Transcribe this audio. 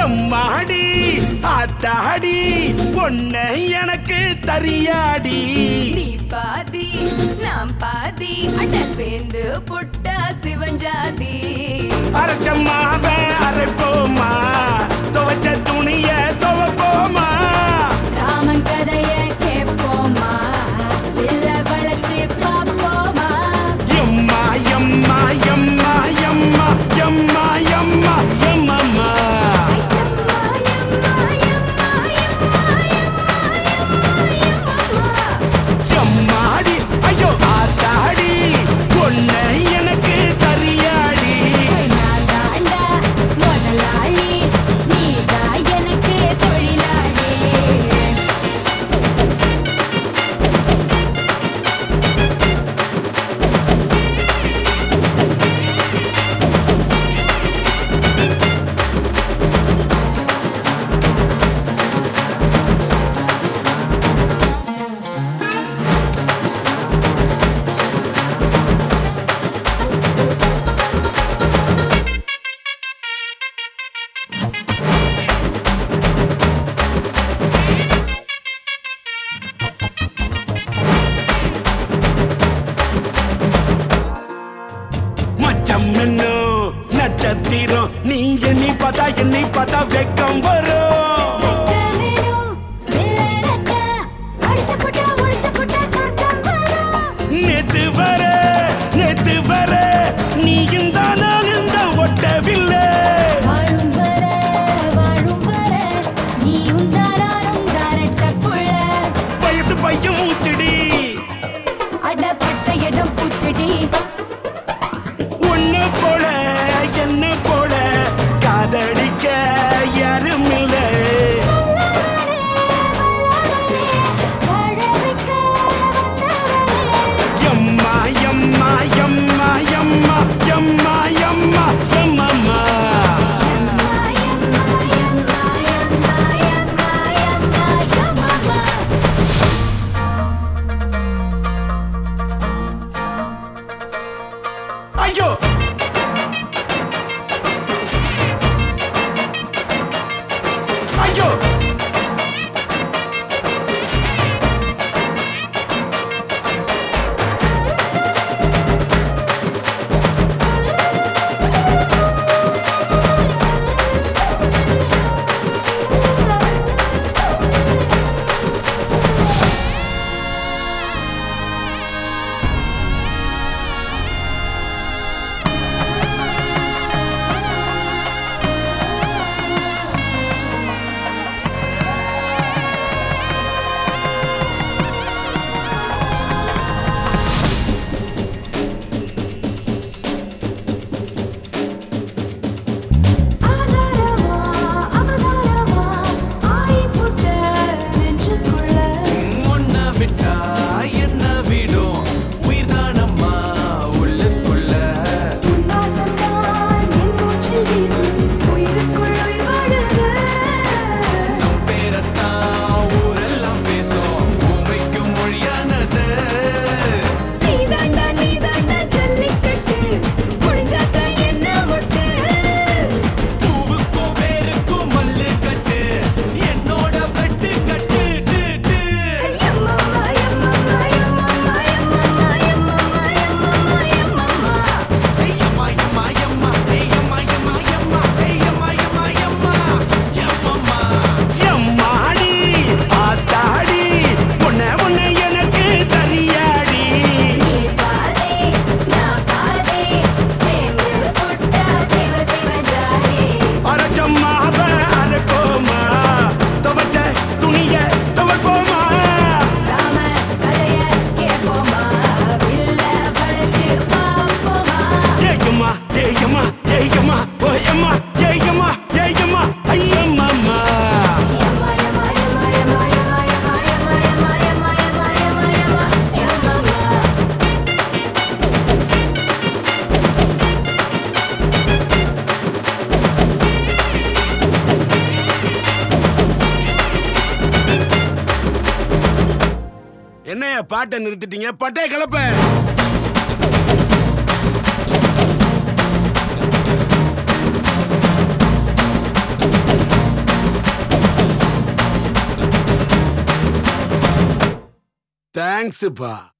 எம்மாடி ஆத்தாடி பொண்ண எனக்கு தரியாடி நீ பாதி நாம் பாதி அட சேர்ந்து புட்டா சிவஞ்சாதி அரைச்சம்மாவ அரைப்போமா துவைச்ச துணிய துவைப்போமா ராமன் கதைய கேட்போமா இல்ல வளைச்சு பாப்போமா எம்மா எம்மா எம்மா எம்மா எம்மா எம்மா எம்மம்மா எம்மா, எம்மா, எம்மா, எம்மா, எம்மா, எம்மா, எம்மா. எம்மாடி ஐயோ ஆத்தாடி பொண்ண எனக்கு தரியாடி நான் தாண்டா முதலாளி நீதான் எனக்கு தொழிலாளி மச்சம் என்ன நட்சத்திரம் நீ எண்ணி பார்த்தா எண்ணி பார்த்தா வெக்கம் வரும் வேணும் வில்லனத்தா அடிச்ச புட்டா ஒடிச்ச புட்டா சொர்க்கம் வரும் நேத்து வர நேத்து வர நீயும் தான் நானும் தான் ஒட்டவில்லை வாழும் வர வாழும் வர நீயும் தாராரும் தாரட்ட புள்ள வயசு பையன் மூச்சுடி அடப்பட்ட இடம் பூச்செடி ஒண்ணு போல என்ன போல காதலிக்க யாரும் இல்லை வாழ வைக்க வந்தவளே எம்மா எம்மா எம்மா எம்மா எம்மா எம்மா எம்மம்மா எம்மா எம்மா எம்மா எம்மா எம்மா எம்மா எம்மா ஐயோ ஐயோ அவதாரமா அவதாரமா ஆயி புட்ட நெஞ்சுக்குள்ள ஒன்ன விட்டா என்ன விடும் உயிர்தானம்மா உள்ளுக்குள்ள உன்வாசம்தான் என் மூச்சில் வீசும் உயிருக்குள் உயிர் வாழுது நம் பேரத்தான் ஊரெல்லாம் பேசும் பூமிக்கும் மொழியானது நீதாண்டா நீதாண்டா ஜல்லிக்கட்டு முடிஞ்சாக்க என்ன முட்டு பூவுக்கும் வேருக்கும் மல்லு கட்டு என்னோட வெட்டு கட்டு டு, டு. எம்மம்மா எம்மம்மா எம்மம்மா எம்மம்மா எம்மம்மா எம்மம்மா எம்மம்மா ஐயம்மா, எம்மா, எம்மா, ஏயம்மா, எம்மா, எம்மா, ஏயம்மா, எம்மா, எம்மா, எம்மம்மா. எம்மாடி ஆத்தாடி பொண்ண பொண்ண எனக்கு தரியாடி நீ பாதே நான் பாதே சேர்ந்து புட்டா சிவ சிவ ஜாதி அரைச்சம்மாவ அரைப்போமா துவைச்ச துணிய துவைப்போமா ராம கதைய கேட்போமா வில்ல படைச்சு பாப்போமா ஏயம்மா ஏயம்மா ஏயம்மா ஓயம்மா ஏயம்மா ஏயம்மா ஐயம்மா எம்மா எம்மா எம்மா எம்மா எம்மா எம்மா எம்மா எம்மா எம்மா எம்மா எம்மா எம்மா எம்மா என்னைய பாட்டை நிறுத்திட்டீங்க பட்டே கலப்ப தேங்க்ஸ்ப்பா